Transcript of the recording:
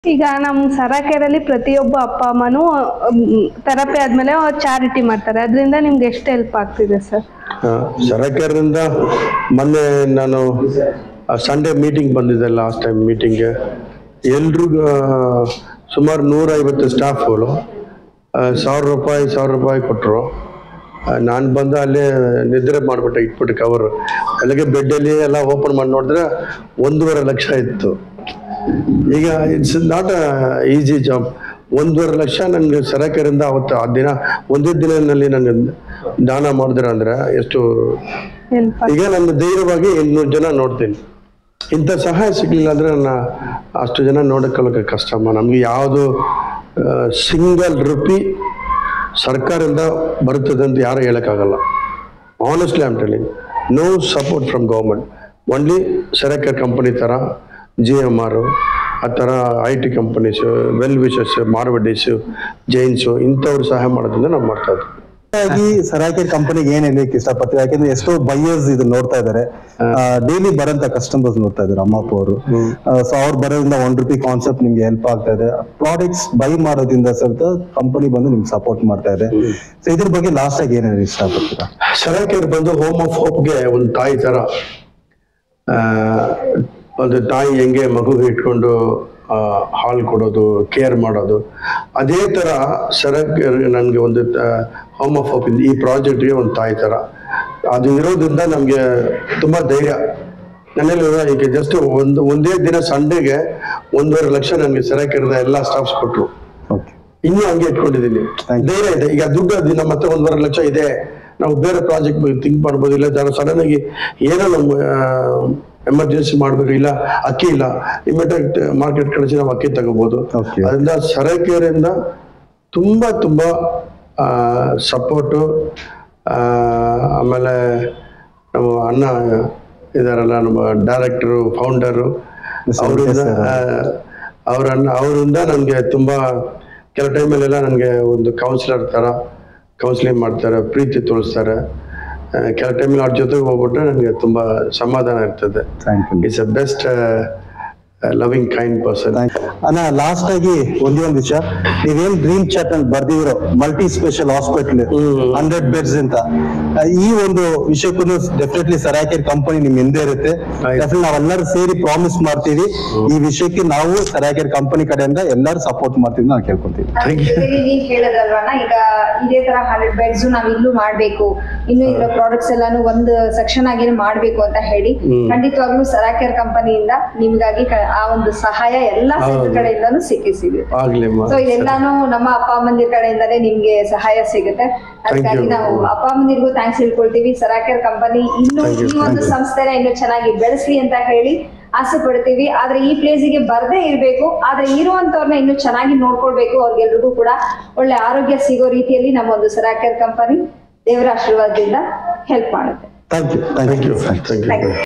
ಈಗ ನಮ್ಮ ಸರಾಕೆರಲ್ಲಿ ಪ್ರತಿಯೊಬ್ಬ ಅಪ್ಪ ಅಮ್ಮನೂ ಥೆರಪಿ ಆದ್ಮೇಲೆ ಚಾರಿಟಿ ಮಾಡ್ತಾರೆ ಅದರಿಂದ ನಿಮ್ಗೆ ಎಷ್ಟು ಹೆಲ್ಪ್ ಆಗ್ತಿದೆ ಸರ್ ಸರಕಾರದಿಂದ ಮೊನ್ನೆ ನಾನು ಸಂಡೇ ಮೀಟಿಂಗ್ ಬಂದಿದ್ದೆ ಲಾಸ್ಟ್ ಟೈಮ್ ಮೀಟಿಂಗ್ಗೆ ಎಲ್ರಿಗೂ ಸುಮಾರು ನೂರೈವತ್ತು ಸ್ಟಾಫ್ಗಳು ಸಾವಿರ ರೂಪಾಯಿ ಸಾವಿರ ರೂಪಾಯಿ ಕೊಟ್ಟರು ನಾನು ಬಂದು ಅಲ್ಲೇ ನಿದ್ರೆ ಮಾಡಿಬಿಟ್ಟೆ ಇಟ್ಬಿಟ್ಟು ಕವರು ಅಲ್ಲಿಗೆ ಬೆಡ್ಡಲ್ಲಿ ಎಲ್ಲ ಓಪನ್ ಮಾಡಿ ನೋಡಿದ್ರೆ ಒಂದೂವರೆ ಲಕ್ಷ ಇತ್ತು ಈಗ it's not a easy job ಒಂದೂವರೆ ಲಕ್ಷ ನನಗೆ ಸರಕಾರದಿಂದ ಅವತ್ತು ಆ ದಿನ ಒಂದೇ ದಿನದಲ್ಲಿ ನನಗೆ ದಾನ ಮಾಡಿದ್ರೆ ಅಂದ್ರೆ ಎಷ್ಟು ಹೆಲ್ಪ್ ಈಗ ನನ್ನ ಧೈರ್ಯವಾಗಿ ಎಂಟ್ನೂರು ಜನ ನೋಡ್ತೀನಿ ಇಂಥ ಸಹಾಯ ಸಿಗಲಿಲ್ಲ ಅಂದರೆ ನನ್ನ ಅಷ್ಟು ಜನ ನೋಡೋಕ್ಕೊಳ್ಳೋಕೆ ಕಷ್ಟಮ್ಮ ನಮಗೆ ಯಾವುದು ಸಿಂಗಲ್ ರುಪಿ ಸರ್ಕಾರದಿಂದ ಬರುತ್ತದೆ ಅಂತ ಯಾರು ಹೇಳೋಕ್ಕಾಗಲ್ಲ honestly I'm telling no support from government only ಸರಕಾರ ಕಂಪನಿ ಥರ ಜಿ ಎಮ್ ಆರು ಆ ಥರ I T companies well wishes Marwadis Jains ಇಂಥವ್ರು ಸಹಾಯ ಮಾಡೋದ್ರಿಂದ ನಾವು ಮಾಡ್ತಾ ಇದ್ದೀವಿ ಹಾಗಾಗಿ ಸರಾಕೇರ್ ಕಂಪನಿಗೆ ಏನ್ ಹೇಳಲಿಕ್ಕೆ ಇಷ್ಟಪಡ್ತೀವಿ ಯಾಕಂದ್ರೆ ಎಷ್ಟೋ ಬೈಯರ್ಸ್ ಇದು ನೋಡ್ತಾ ಇದಾರೆ ಡೈಲಿ ಬರಂತ ಕಸ್ಟಮರ್ಸ್ ನೋಡ್ತಾ ಇದಾರೆ ಅಮ್ಮಪ್ಪ ಅವರು ಸೊ ಅವ್ರು ಬರೋದ್ರಿಂದ ಒನ್ ರುಪಿ ಕಾನ್ಸೆಪ್ಟ್ ನಿಮ್ಗೆ ಹೆಲ್ಪ್ ಆಗ್ತಾ ಇದೆ ಪ್ರಾಡಕ್ಟ್ಸ್ ಬೈ ಮಾಡೋದ್ರಿಂದ ಸ್ವಲ್ಪ ಕಂಪನಿ ಬಂದು ನಿಮ್ಗೆ ಸಪೋರ್ಟ್ ಮಾಡ್ತಾ ಇದೆ ಸೊ ಇದ್ರ ಬಗ್ಗೆ ಲಾಸ್ಟ್ ಆಗಿ ಏನ್ ಹೇಳಿ ಇಷ್ಟಪಡ್ತೀರಾ ಸರಕೇರ್ ಬಂದು ಹೋಮ್ ಆಫ್ ಹೋಪ್ಗೆ ಒಂದು ತಾಯಿ ಥರ ಆ, ಒಂದು ತಾಯಿ ಹೆಂಗೆ ಮಗುಗೆ ಇಟ್ಕೊಂಡು ಆ, ಹಾಲು ಕೊಡೋದು ಕೇರ್ ಮಾಡೋದು ಅದೇ ಥರ ಸರಕೇರ್ ನನಗೆ ಒಂದು ಹೋಮ್ ಆಫ್ ಹೋಪ್ ಈ ಪ್ರಾಜೆಕ್ಟ್ಗೆ ಒಂದು ತಾಯಿ ಥರ ಅದು ಇರೋದ್ರಿಂದ ನಮಗೆ ತುಂಬ ಧೈರ್ಯ ನನ್ನಲ್ಲಿ ಈಗ ಜಸ್ಟ್ ಒಂದು ಒಂದೇ ದಿನ ಸಂಡೇಗೆ ಒಂದೂವರೆ ಲಕ್ಷ ನನಗೆ ಸರಕೇರದ ಎಲ್ಲ ಸ್ಟಾಫ್ಸ್ ಕೊಟ್ಟರು ಓಕೆ ಇನ್ನೂ ಹಂಗೆ ಇಟ್ಕೊಂಡಿದ್ದೀನಿ Thank you. ಧೈರ್ಯ ಇದೆ ಈಗ ದುಡ್ಡು ಅದು ನಮ್ಮ ಹತ್ರ ಒಂದೂವರೆ ಲಕ್ಷ ಇದೆ ನಾವು ಬೇರೆ ಪ್ರಾಜೆಕ್ಟ್ ಬಗ್ಗೆ ಥಿಂಕ್ ಮಾಡ್ಬೋದು ಇಲ್ಲ ಸಡನ್ ಆಗಿ ಏನೋ ನಮ್ಮ ಎಮರ್ಜೆನ್ಸಿ ಮಾಡಬೇಕು ಇಲ್ಲ ಅಕ್ಕಿ ಇಲ್ಲ ಇಮಿಡಿಯೇಟ್ ಮಾರ್ಕೆಟ್ ಕಳಿಸಿ ನಾವು ಅಕ್ಕಿ ತಗೋಬಹುದು Okay. ಅದರಿಂದ ಸರಕೇರಿಂದ ತುಂಬ ತುಂಬ ಸಪೋರ್ಟು ಆಮೇಲೆ ನಮ್ಮ ಅಣ್ಣ ಇದಾರಲ್ಲ ನಮ್ಮ ಡೈರೆಕ್ಟರು ಫೌಂಡರು Mr. ಅವರಿಂದ ವೆಂಕಟೇಶ್ ಅವರನ್ನ ಅವರಿಂದ ನನಗೆ ತುಂಬ ಕೆಲವು ಟೈಮಲ್ಲೆಲ್ಲ ನನಗೆ ಒಂದು ಕೌನ್ಸಿಲರ್ ಥರ ಕೌನ್ಸಿಲಿಂಗ್ ಮಾಡ್ತಾರೆ ಪ್ರೀತಿ ತೋರಿಸ್ತಾರೆ ಆ, ಕೆಲವು ಟೈಮಲ್ಲಿ ಅವ್ರ ಜೊತೆಗೆ ಹೋಗ್ಬಿಟ್ರೆ ನನಗೆ ತುಂಬ ಸಮಾಧಾನ ಇರ್ತದೆ thank you it's a best loving kind person ಅಣ್ಣ ಲಾಸ್ಟ್ ಆಗಿ ಒಂದೇ ಒಂದು ವಿಷಯ ನೀವೇನ್ ಡ್ರೀಮ್ ಚಾಟ್ ಅಲ್ಲಿ ಬರ್ದಿರೋ multi special hospital hundred beds ಅಂತ ಆ, ಈ ಒಂದು ವಿಷಯಕ್ಕೂ ಡೆಫಿನೆಟ್ಲಿ ಸರಾಕೇರ್ ಕಂಪನಿ ನಿಮ್ ಹಿಂದೆ ಇರುತ್ತೆ ಆಯ್ತು. ಡೆಫಿನೆಟ್ ನಾವೆಲ್ಲರೂ ಸೇರಿ ಪ್ರಾಮಿಸ್ ಮಾಡ್ತೀವಿ ಈ ವಿಷಯಕ್ಕೆ ನಾವು ಸರಾಕೇರ್ ಕಂಪನಿ ಕಡೆಯಿಂದ ಎಲ್ಲರೂ ಸಪೋರ್ಟ್ ಮಾಡ್ತೀವಿ ಅಂತ ನಾನು ಕೇಳ್ಕೊತೀವಿ Thank you. ಜೊತೆಗೆ ನೀವ್ ಹೇಳಿದ್ರಲ್ವಣ್ಣ ಈಗ ಇದೇ ತರ ಹಂಡ್ರೆಡ್ ಬೆಡ್ಸ್ ನಾವ್ ಇಲ್ಲೂ ಮಾಡ್ಬೇಕು ಇನ್ನು ಇದರ ಪ್ರಾಡಕ್ಟ್ಸ್ ಎಲ್ಲಾನು ಒಂದು ಸೆಕ್ಷನ್ ಆಗಿನೇ ಮಾಡ್ಬೇಕು ಅಂತ ಹೇಳಿ ಹ್ಮ್. ಖಂಡಿತವಾಗ್ಲೂ ಸರಾಕೇರ್ ಕಂಪನಿಯಿಂದ ನಿಮ್ಗಾಗಿ ಕ- ಆ ಒಂದು ಸಹಾಯ ಎಲ್ಲಾ ಸೆಂಟರ್ ಹೌದು. ಕಡೆಯಿಂದಾನು ಸಿಕ್ಕಿ ಸಿಗುತ್ತೆ ಆಗ್ಲಿ ಸೊ ಇದೆಲ್ಲಾನು ನಮ್ಮ ಅಪ್ಪ ಅಮ್ಮಂದಿರ ಕಡೆಯಿಂದಾನೇ ನಿಮ್ಗೆ ಸಹಾಯ ಸಿಗುತ್ತೆ ಅದಕ್ಕಾಗಿ you. ನಾವು ಅಪ್ಪ ಅಮ್ಮಂದಿರ್ಗೂ ಥ್ಯಾಂಕ್ಸ್ ಹೇಳ್ಕೊಳ್ತೀವಿ ಸರಾಕೇರ್ ಕಂಪನಿ ಇನ್ನು Thank you, ಈ ಒಂದು thank you. ಸಂಸ್ಥೆನ ಇನ್ನು ಚೆನ್ನಾಗಿ ಬೆಳೆಸ್ಲಿ ಅಂತ ಹೇಳಿ ಆಸೆ ಪಡ್ತೀವಿ ಆದ್ರೆ ಈ ಪ್ಲೇಸಿಗೆ ಬರ್ದೇ ಇರ್ಬೇಕು ಆದ್ರೆ ಇರುವಂತವ್ರನ್ನ ಇನ್ನು ಚೆನ್ನಾಗಿ ನೋಡ್ಕೊಳ್ಬೇಕು ಅವ್ರಿಗೆಲ್ರಿಗೂ ಕೂಡ ಒಳ್ಳೆ ಆರೋಗ್ಯ ಸಿಗೋ ರೀತಿಯಲ್ಲಿ ನಮ್ಮ ಒಂದು ಸರಾಕೇರ್ ಕಂಪನಿ ದೇವರ ಆಶೀರ್ವಾದದಿಂದ ಹೆಲ್ಪ್ ಮಾಡುತ್ತೆ thank you thank you thank you Thank you.